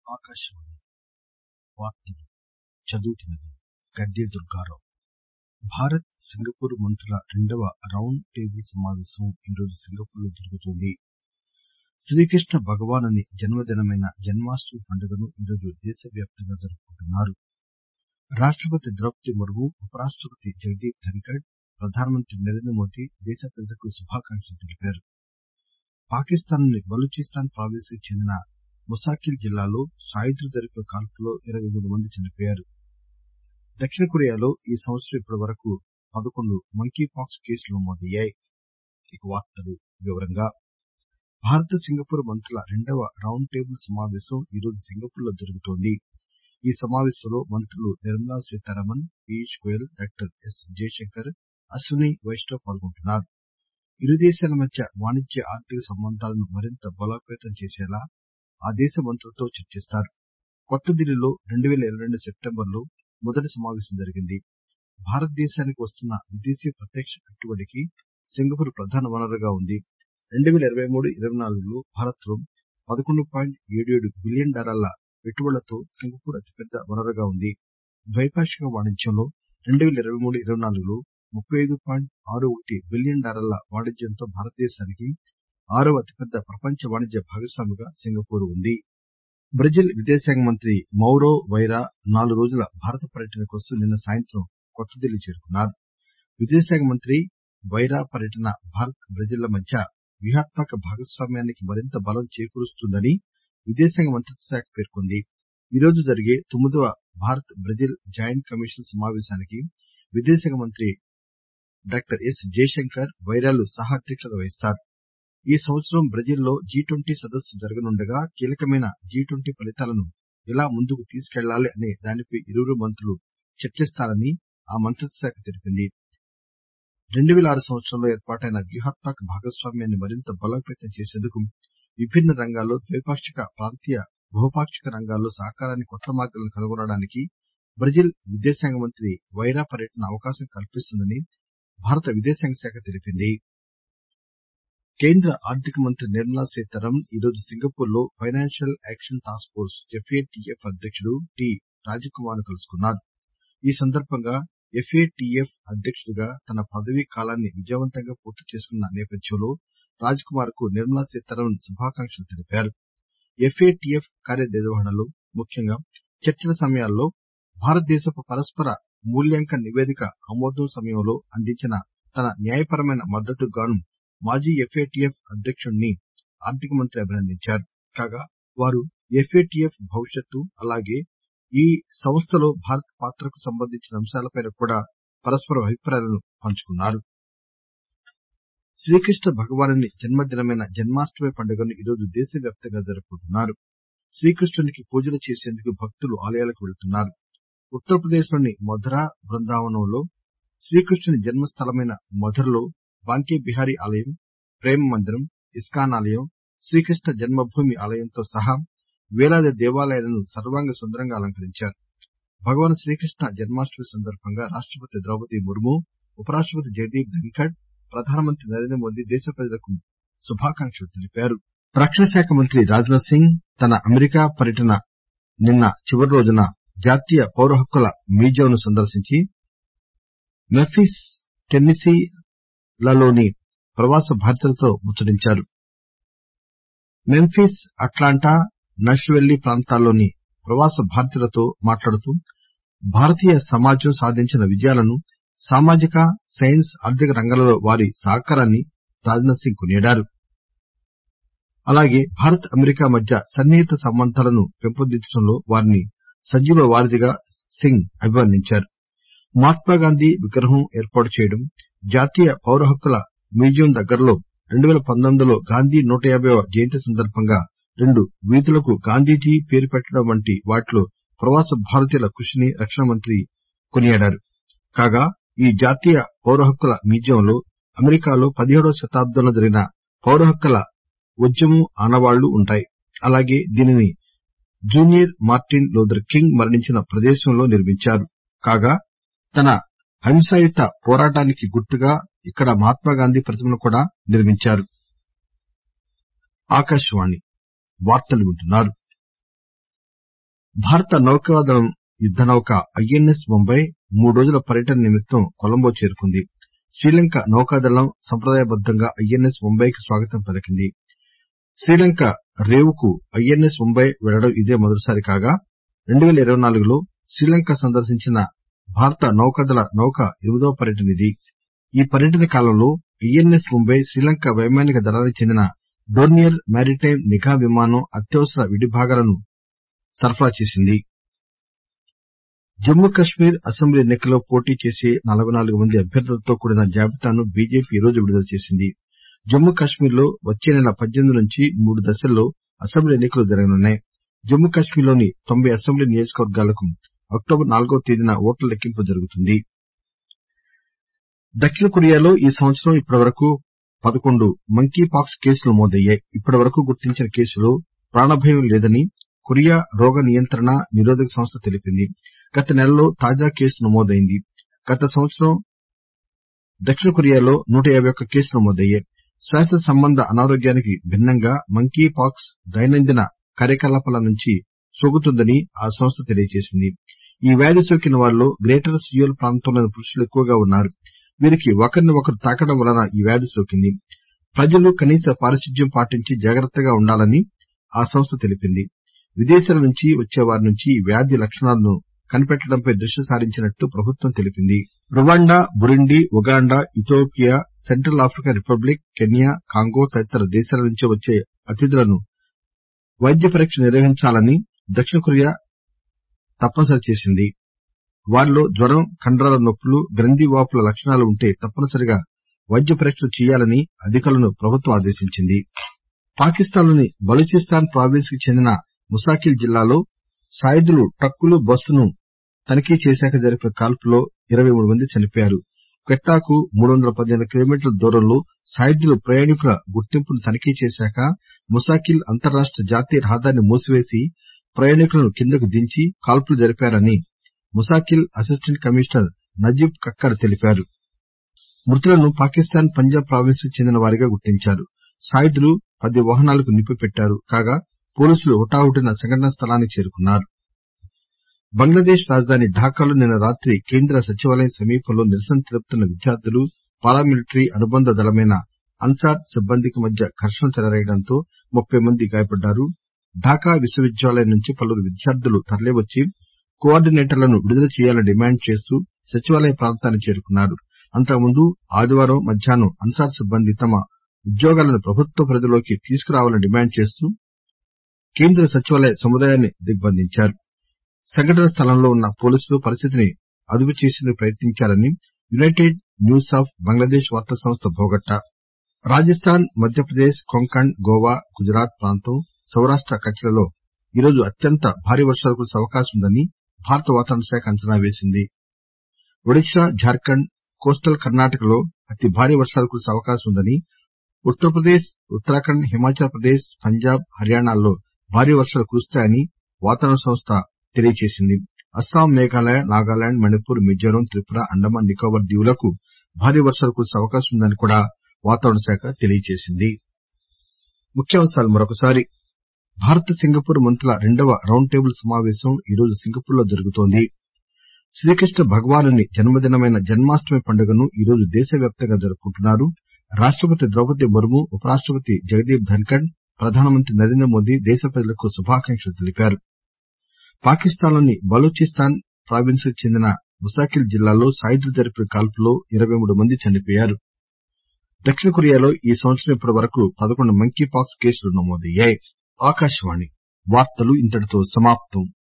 ఆకాశవాణి వార్తలు చదువుతున్నది గద్దె దుర్గారావు భారత్ సింగపూర్ మంత్రుల రెండవ రౌండ్ టేబుల్ సమావేశం ఈరోజు సింగపూర్ లో జరుగుతోంది శ్రీకృష్ణ భగవానుని జన్మదినమైన జన్మాష్టమి పండుగను ఈరోజు దేశవ్యాప్తంగా జరుపుకుంటున్నారు రాష్టపతి ద్రౌపది ముర్ము ఉపరాష్టపతి జగదీప్ ధన్కడ్ ప్రధానమంత్రి నరేంద్ర మోదీ దేశ ప్రజలకు శుభాకాంక్షలు తెలిపారు పాకిస్తాన్ లోని బలూచిస్తాన్ ప్రావిన్స్ కి చెందిన ముసాకిల్ జిల్లాలో సాయుధులు జరిపిన కాల్పుల్లో ఇరవై మూడు మంది చనిపోయారు దక్షిణ కొరియాలో ఈ సంవత్సరం ఇప్పటి వరకు పదకొండు మంకీ పాక్స్ కేసులు నమోదయ్యాయి భారత్ సింగపూర్ మంత్రుల రెండవ రౌండ్ టేబుల్ సమావేశం ఈరోజు సింగపూర్ లో జరుగుతోంది ఈ సమావేశంలో మంత్రులు నిర్మలా సీతారామన్ పీయూష్ గోయల్ డాక్టర్ ఎస్ జయశంకర్ అశ్విని వైష్ణవ్ పాల్గొంటున్నారు ఇరు దేశాల మధ్య వాణిజ్య ఆర్థిక సంబంధాలను మరింత బలోపేతం చేసేలా ఆ దేశ మంత్రులతో చర్చిస్తారు కొత్త ఢిల్లీలో రెండు పేల ఇరవై రెండు సెప్టెంబర్ లో మొదటి సమావేశం జరిగింది భారతదేశానికి వస్తున్న విదేశీ ప్రత్యక్ష పెట్టుబడికి సింగపూర్ ప్రధాన వనరుగా ఉంది రెండు పేల ఇరవై మూడు ఇరవై నాలుగులో భారత్ లో పదకొండు పాయింట్ ఏడు ఏడు బిలియన్ డాలర్ల పెట్టుబడులతో సింగపూర్ అతిపెద్ద వనరుగా ఉంది ద్వైపాక్షిక వాణిజ్యంలో రెండు పేల ఇరవై మూడు ఇరవై నాలుగులో ముప్పై ఐదు పాయింట్ ఆరు ఒకటి బిలియన్ డాలర్ల వాణిజ్యంతో భారతదేశానికి ఆరవ అతిపెద్ద ప్రపంచ వాణిజ్య భాగస్వామిగా సింగపూర్ ఉంది బ్రెజిల్ విదేశాంగ మంత్రి మౌరో వైరా నాలుగు రోజుల భారత పర్యటన కోసం నిన్న సాయంత్రం కొత్త ఢిల్లీ చేరుకున్నారు విదేశాంగ మంత్రి వైరా పర్యటన భారత్ బ్రెజిల్ ల మధ్య వ్యూహాత్మక భాగస్వామ్యానికి మరింత బలం చేకూరుస్తుందని విదేశాంగ మంత్రిత్వ శాఖ పేర్కొంది ఈరోజు జరిగే తొమ్మిదవ భారత్ బ్రెజిల్ జాయింట్ కమిషన్ సమావేశానికి విదేశాంగ మంత్రి డాక్టర్ ఎస్ జయశంకర్ వైరాలు సహ అధ్యక్షత వహిస్తారు ఈ సంవత్సరం బ్రెజిల్ లో జి ట్వంటీ సదస్సు జరగనుండగా కీలకమైన జి ట్వంటీ ఫలితాలను ఎలా ముందుకు తీసుకెళ్లాలి అనే దానిపై ఇరువురు మంత్రులు చర్చిస్తారని ఆ మంత్రిత్వ శాఖ తెలిపింది రెండు పేల ఆరు సంవత్సరంలో ఏర్పాటైన వ్యూహాత్మక భాగస్వామ్యాన్ని మరింత బలోపేతం చేసేందుకు విభిన్న రంగాల్లో ద్వైపాక్షిక ప్రాంతీయ బహుపాక్షిక రంగాల్లో సహకారానికి కొత్త మార్గాలను కనుగొనడానికి బ్రెజిల్ విదేశాంగ మంత్రి వైరా పర్యటన అవకాశం కల్పిస్తుందని భారత విదేశాంగ శాఖ తెలిపింది కేంద్ర ఆర్థిక మంత్రి నిర్మలా సీతారామన్ ఈరోజు సింగపూర్ లో financial action task force FATF అధ్యకుడు టి రాజకుమార్ ను కలుసుకున్నారు ఈ సందర్భంగా ఎఫ్ఏటిఎఫ్ అధ్యకుడిగా తన పదవీ కాలాన్ని విజయవంతంగా పూర్తి చేసుకున్న నేపథ్యంలో రాజ్కుమార్ కు నిర్మలా సీతారామన్ శుభాకాంక్షలు తెలిపారు ఎఫ్ఏటిఎఫ్ కార్యనిర్వహణలో ముఖ్యంగా చర్చల సమయాల్లో భారతదేశపు పరస్పర మూల్యాంకన్ నివేదిక ఆమోదం సమయంలో అందించిన తన న్యాయపరమైన మద్దతుకు గాను మాజీ ఎఫ్ఏటిఎఫ్ అధ్యకుడిని ఆర్థిక మంత్రి అభినందించారు కాగా వారు ఎఫ్ఏటిఎఫ్ భవిష్యత్తు అలాగే ఈ సంస్థలో భారత్ పాత్రకు సంబంధించిన అంశాలపై కూడా పరస్పర అభిప్రాయాలను పంచుకున్నారు శ్రీకృష్ణ భగవానుని జన్మదినమైన జన్మాష్టమి పండుగను ఈరోజు దేశవ్యాప్తంగా జరుపుకుంటున్నారు శ్రీకృష్ణునికి పూజలు చేసేందుకు భక్తులు ఆలయాలకు వెళుతున్నారు ఉత్తరప్రదేశ్ లోని మధుర బృందావనంలో శ్రీకృష్ణుని జన్మస్థలమైన మధురలో బాంకే బిహారీ ఆలయం ప్రేమ మందిరం ఇస్కాన్ ఆలయం శ్రీకృష్ణ జన్మభూమి ఆలయంతో సహా వేలాది దేవాలయాలను సర్వాంగ సుందరంగా అలంకరించారు భగవాన్ శ్రీకృష్ణ జన్మాష్టమి సందర్భంగా రాష్టపతి ద్రౌపది ముర్ము ఉపరాష్టపతి జగదీప్ ధన్కడ్ ప్రధానమంత్రి నరేంద్ర మోదీ దేశ ప్రజలకు శుభాకాంక్షలు తెలిపారు రక్షణ శాఖ మంత్రి రాజ్ నాథ్ సింగ్ తన అమెరికా పర్యటన నిన్న చివరి రోజున జాతీయ పౌర హక్కుల మ్యూజియం ను సందర్శించి మెఫిస్ టెన్నిసీ లలోని ప్రవాస భారతీయులతో ముచ్చటించారు మెంఫిస్ అట్లాంటా నష్-వెల్లీ ప్రాంతాల్లోని ప్రవాస భారతీయులతో మాట్లాడుతూ భారతీయ సమాజం సాధించిన విజయాలను సామాజిక సైన్స్ ఆర్థిక రంగాలలో వారి సహకారాన్ని రాజ్ నాథ్ సింగ్ కొనియాడారు అలాగే భారత్ అమెరికా మధ్య సన్నిహిత సంబంధాలను పెంపొందించడంలో వారిని సజీవ వారధిగా సింగ్ అభివర్ణించారు మహాత్మాగాంధీ విగ్రహం ఏర్పాటు చేయడం జాతీయ పౌర హక్కుల మ్యూజియం దగ్గరలో రెండు పేల పంతొమ్మిదిలో గాంధీ నూట యాబైవ జయంతి సందర్భంగా రెండు వీధులకు గాంధీజీ పేరు పెట్టడం వంటి వాటిలో ప్రవాస భారతీయుల కృషిని రక్షణ మంత్రి కొనియాడారు కాగా ఈ జాతీయ పౌర హక్కుల మ్యూజియంలో అమెరికాలో పదిహేడవ శతాబ్దంలో జరిగిన పౌర హక్కుల ఉద్యమం ఆనవాళ్లు ఉంటాయి అలాగే దీనిని జూనియర్ మార్టిన్ లూథర్ కింగ్ మరణించిన ప్రదేశంలో నిర్మించారు కాగా తన అహింసాయుత పోరాటానికి గుర్తుగా ఇక్కడ మహాత్మాగాంధీ ప్రతిమను కూడా నిర్మించారు భారత నౌకాదళం యుద్దనౌక ఐఎన్ఎస్ ముంబై మూడు రోజుల పర్యటన నిమిత్తం కొలంబో చేరుకుంది శ్రీలంక నౌకాదళం సంప్రదాయబద్దంగా ఐఎన్ఎస్ ముంబైకి స్వాగతం పలికింది శ్రీలంక రేవుకు ఐఎన్ఎస్ ముంబై వెళ్లడం ఇదే మొదటిసారి కాగా 2024లో శ్రీలంక సందర్శించిన భారత నౌకాదళ నౌక ఎనిమిదవ పర్యటన ఇది ఈ పర్యటన కాలంలో ఐఎన్ఎస్ ముంబై శ్రీలంక వైమానిక దళానికి చెందిన డోర్నియర్ మారిటైమ్ నిఘా విమానం అత్యవసర విడిభాగాలను సరఫరా చేసింది జమ్మూ కశ్మీర్ అసెంబ్లీ ఎన్నికల్లో పోటీ చేసే నలబై నాలుగు మంది అభ్యర్థులతో కూడిన జాబితాను బీజేపీ ఈరోజు విడుదల చేసింది జమ్మూ కశ్మీర్లో వచ్చే నెల పద్దెనిమిది నుంచి మూడు దశల్లో అసెంబ్లీ ఎన్నికలు జరగనున్నాయి జమ్మూ కశ్మీర్లోని తొంభై అసెంబ్లీ నియోజకవర్గాలకు అక్టోబర్ నాలుగవ తేదీన ఓట్ల లెక్కింపు జరుగుతుంది దక్షిణ కొరియాలో ఈ సంవత్సరం ఇప్పటివరకు పదకొండు మంకీ పాక్స్ కేసులు నమోదయ్యాయి ఇప్పటివరకు గుర్తించిన కేసుల్లో ప్రాణభయం లేదని కొరియా రోగ నియంత్రణ నిరోధక సంస్థ తెలిపింది గత నెలలో తాజా కేసు నమోదైంది గత సంవత్సరం దక్షిణ కొరియాలో నూట యాబై ఒక్క కేసులు నమోదయ్యాయి శ్వాస సంబంధ అనారోగ్యానికి భిన్నంగా మంకీ పాక్స్ దైనందిన కార్యకలాపాల నుంచి సోకుతుందని ఆ సంస్థ తెలియజేసింది ఈ వ్యాధి సోకిన వారిలో గ్రేటర్ సియోల్ ప్రాంతంలోని పురుషులు ఎక్కువగా ఉన్నారు వీరికి ఒకరిని ఒకరు తాకడం వలన ఈ వ్యాధి సోకింది ప్రజలు కనీస పారిశుధ్యం పాటించి జాగ్రత్తగా ఉండాలని ఆ సంస్థ తెలిపింది విదేశాల నుంచి వచ్చే వారి నుంచి ఈ వ్యాధి లక్షణాలను కనిపెట్టడంపై దృష్టి సారించినట్టు ప్రభుత్వం తెలిపింది Rwanda Burundi Uganda Ethiopia Central African Republic Kenya Congo తదితర దేశాల నుంచి వచ్చే అతిథులను వైద్య పరీక్ష నిర్వహించాలని దక్షిణ కొరియా తప్పనిసరి చేసింది వారిలో జ్వరం కండరాల నొప్పులు గ్రంథి వాపుల లక్షణాలు ఉంటే తప్పనిసరిగా వైద్య పరీక్షలు చేయాలని అధికారులను ప్రభుత్వం ఆదేశించింది పాకిస్తాన్ లోని బలూచిస్తాన్ ప్రావిన్స్ కి చెందిన ముసాకిల్ జిల్లాలో సాయుధులు ట్రక్కులు బస్సును తనిఖీ చేశాక జరిపిన కాల్పుల్లో ఇరవై మూడు మంది చనిపోయారు క్వెట్టాకు మూడు వందల పదిహేను కిలోమీటర్ల దూరంలో సాయుధులు ప్రయాణికుల గుర్తింపును తనిఖీ చేశాక ముసాకిల్ అంతర్రాష్ట జాతీయ రహదారిని మూసివేసి ప్రయాణికులను కిందకు దించి కాల్పులు జరిపారని ముసాకిల్ అసిస్టెంట్ కమిషనర్ నజీబ్ కక్కర్ తెలిపారు మృతులను పాకిస్తాన్ పంజాబ్ ప్రావిన్స్ కు చెందిన వారిగా గుర్తించారు సాయుధులు పది వాహనాలకు నిప్పు పెట్టారు కాగా పోలీసులు హుటాహుటిన సంఘటనా స్థలానికి చేరుకున్నారు బంగ్లాదేశ్ రాజధాని ఢాకాలో నిన్న రాత్రి కేంద్ర సచివాలయం సమీపంలో నిరసన తెలుపుతున్న విద్యార్థులు పారామిలిటరీ అనుబంధ దళమైన అన్సార్ సిబ్బందికి మధ్య ఘర్షణ చెలరేగడంతో ముప్పై మంది గాయపడ్డారు ఢాకా విశ్వవిద్యాలయం నుంచి పలువురు విద్యార్థులు తరలివచ్చి కోఆర్డినేటర్లను విడుదల చేయాలని డిమాండ్ చేస్తూ సచివాలయ ప్రాంతానికి చేరుకున్నారు అంతకుముందు ఆదివారం మధ్యాహ్నం అన్సార్ సిబ్బంది తమ ఉద్యోగాలను ప్రభుత్వ పరిధిలోకి తీసుకురావాలని డిమాండ్ చేస్తూ కేంద్ర సచివాలయ సముదాయాన్ని దిగ్బంధించారు సంఘటన స్థలంలో ఉన్న పోలీసులు పరిస్థితిని అదుపు చేసేందుకు ప్రయత్నించారని యునైటెడ్ న్యూస్ ఆఫ్ బంగ్లాదేశ్ వార్తా సంస్థ భోగట్టా రాజస్థాన్ మధ్యప్రదేశ్ కొంకణ్ గోవా గుజరాత్ ప్రాంతం సౌరాష్ట కచ్లలో ఈరోజు అత్యంత భారీ వర్షాలు కురిసే అవకాశం ఉందని భారత వాతావరణ శాఖ అంచనా వేసింది ఒడిశా జార్ఖండ్ కోస్టల్ కర్ణాటకలో అతి భారీ వర్షాలు కురిసే అవకాశం ఉందని ఉత్తరప్రదేశ్ ఉత్తరాఖండ్ హిమాచల్ ప్రదేశ్ పంజాబ్ హర్యానాల్లో భారీ వర్షాలు కురుస్తాయని వాతావరణ సంస్థ తెలియజేసింది అస్సాం మేఘాలయ నాగాలాండ్ మణిపూర్ మిజోరం త్రిపుర అండమాన్ నికోబార్ దీవులకు భారీ వర్షాలు కురిసే అవకాశం ఉందని కూడా వాతావరణ శాఖ తెలియజేసింది భారత్ సింగపూర్ మంత్రుల రెండవ రౌండ్ టేబుల్ సమావేశం ఈరోజు సింగపూర్ లో జరుగుతోంది శ్రీకృష్ణ భగవానుని జన్మదినమైన జన్మాష్టమి పండుగను ఈరోజు దేశవ్యాప్తంగా జరుపుకుంటున్నారు రాష్టపతి ద్రౌపది ముర్ము ఉపరాష్టపతి జగదీప్ ధన్కడ్ ప్రధానమంత్రి నరేంద్ర మోదీ దేశ ప్రజలకు శుభాకాంక్షలు తెలిపారు పాకిస్తాన్ లోని బలూచిస్తాన్ ప్రావిన్స్ కు చెందిన ముసాకిల్ జిల్లాలో సాయుధులు జరిపిన కాల్పుల్లో ఇరవై మూడు మంది చనిపోయారు దక్షిణ కొరియాలో ఈ సంవత్సరం ఇప్పటి వరకు పదకొండు మంకీ పాక్స్ కేసులు నమోదయ్యాయి